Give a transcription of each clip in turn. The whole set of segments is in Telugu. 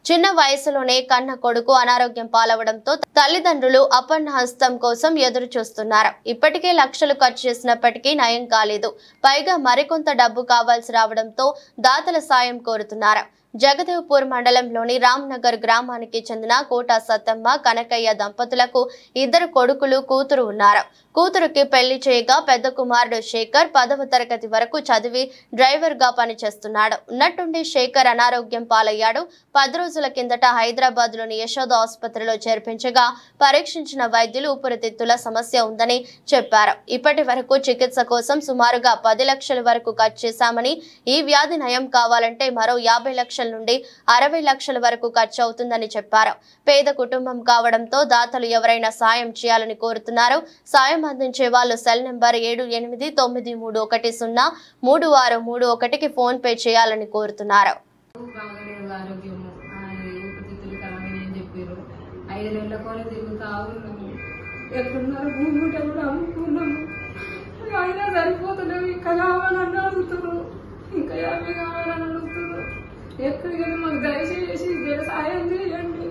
చిన్న వయసులోనే కన్న కొడుకు అనారోగ్యం పాలవడంతో తల్లిదండ్రులు అపన్న హస్తం కోసం ఎదురు చూస్తున్నారు ఇప్పటికే లక్షలు ఖర్చు చేసినప్పటికీ నయం కాలేదు పైగా మరికొంత డబ్బు కావాల్సి రావడంతో దాతల సాయం కోరుతున్నారు జగదేవ్పూర్ మండలంలోని రామ్నగర్ గ్రామానికి చెందిన కోట సత్తమ్మ కనకయ్య దంపతులకు ఇద్దరు కొడుకులు కూతురు ఉన్నారు కూతురుకి పెళ్లి చేయగా పెద్ద కుమారుడు శేఖర్ పదవ తరగతి వరకు చదివి డ్రైవర్ గా పనిచేస్తున్నాడు ఉన్నట్టుండి శేఖర్ అనారోగ్యం పాలయ్యాడు పది రోజుల కిందట హైదరాబాద్ లోని యశోద ఆసుపత్రిలో చేర్పించగా పరీక్షించిన వైద్యులు ఊపిరితిత్తుల సమస్య ఉందని చెప్పారు ఇప్పటి వరకు చికిత్స కోసం సుమారుగా పది లక్షల వరకు ఖర్చు చేశామని ఈ వ్యాధి నయం కావాలంటే మరో యాభై లక్షల నుండి అరవై లక్షల వరకు ఖర్చు అవుతుందని చెప్పారు పేద కుటుంబం కావడంతో దాతలు ఎవరైనా సాయం చేయాలని కోరుతున్నారు సాయం అందించే వాళ్ళు సెల్ నెంబర్ ఏడు ఎనిమిది తొమ్మిది మూడు ఒకటి సున్నా మూడు ఆరు మూడు ఒకటికి ఫోన్ పే చేయాలని కోరుతున్నారు బాగాలేదు ఆరోగ్యము ఆయన ఊపిరితిత్తులు కలమని అని చెప్పారు ఐదు నెలల కోనే తిరుగుతా ఉన్నాము ఎక్కడున్నారు భూమి ఉంటే కూడా అమ్ముకున్నాము అయినా సరిపోతలేవు ఇంకా కావాలని అడుగుతున్నారు ఇంకా యాభై కావాలని అడుగుతున్నారు ఎక్కడికైనా మాకు దయచేసి జర సాయం చేయండి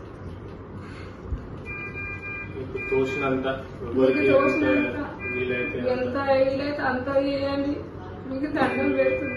మీకు తోచినంత మీకు ఎవరికి తోచినంత వీలైతే ఎంత వీలైతే అంత చేయండి మీకు దండం పెడుతుంది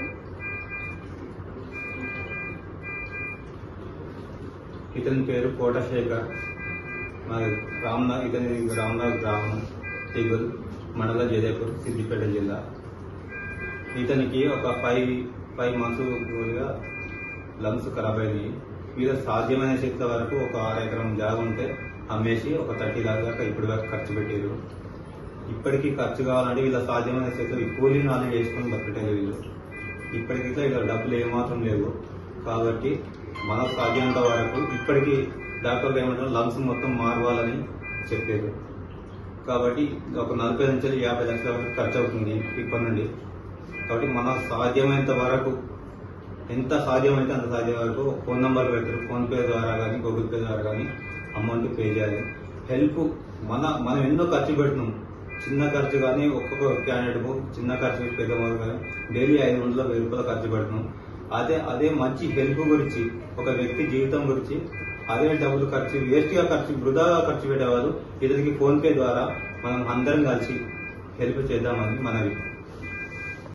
ఇతని పేరు కోటశేఖర్ మాది రామ్నగర్ ఇతని రామ్నగర్ గ్రామం తిగుల్ మండల జయదేపూర్ సిద్దిపేట జిల్లా ఇతనికి ఒక ఫైవ్ ఫైవ్ మంత్స్ లంగ్స్ ఖరాబ్ అయినాయి మీద సాధ్యమైన శక్తి వరకు ఒక ఆరు ఎకరం జాగా ఉంటే అమ్మేసి ఒక థర్టీ లాక్ దాకా ఇప్పటి వరకు ఖర్చు పెట్టారు ఇప్పటికీ ఖర్చు కావాలంటే వీళ్ళ సాధ్యమైన శక్తి ఈ కూలీ నాలుగు చేసుకొని బతకటేది వీళ్ళు ఇప్పటికిట్లా ఇలా డబ్బులు ఏమాత్రం లేవు కాబట్టి మన సాధ్యమైనంత వరకు ఇప్పటికీ డాక్టర్లు ఏమంటారు లంగ్స్ మొత్తం మారవాలని చెప్పారు కాబట్టి ఒక నలభై నుంచి యాభై లక్షల వరకు ఖర్చు అవుతుంది ఇప్పటి నుండి కాబట్టి మన సాధ్యమైనంత వరకు ఎంత సాధ్యమైతే అంత సాధ్యం వరకు ఫోన్ నంబర్ పెట్టారు ఫోన్ పే ద్వారా కానీ గూగుల్ పే ద్వారా కానీ అమౌంట్ పే చేయాలి హెల్ప్ మన మనం ఎన్నో ఖర్చు పెడుతున్నాం చిన్న ఖర్చు కానీ ఒక్కొక్క క్యాండిడేట్ చిన్న ఖర్చు పెద్ద మొదలు కానీ డైలీ ఐదు వందల వెయ్యి రూపాయలు ఖర్చు పెడుతున్నాం అదే అదే మంచి హెల్ప్ గురించి ఒక వ్యక్తి జీవితం గురించి అదే డబ్బులు ఖర్చు వేస్ట్ గా ఖర్చు వృధాగా ఖర్చు పెట్టేవాళ్ళు ఇతనికి ఫోన్ పే ద్వారా మనం అందరం కలిసి హెల్ప్ చేద్దామని మనవి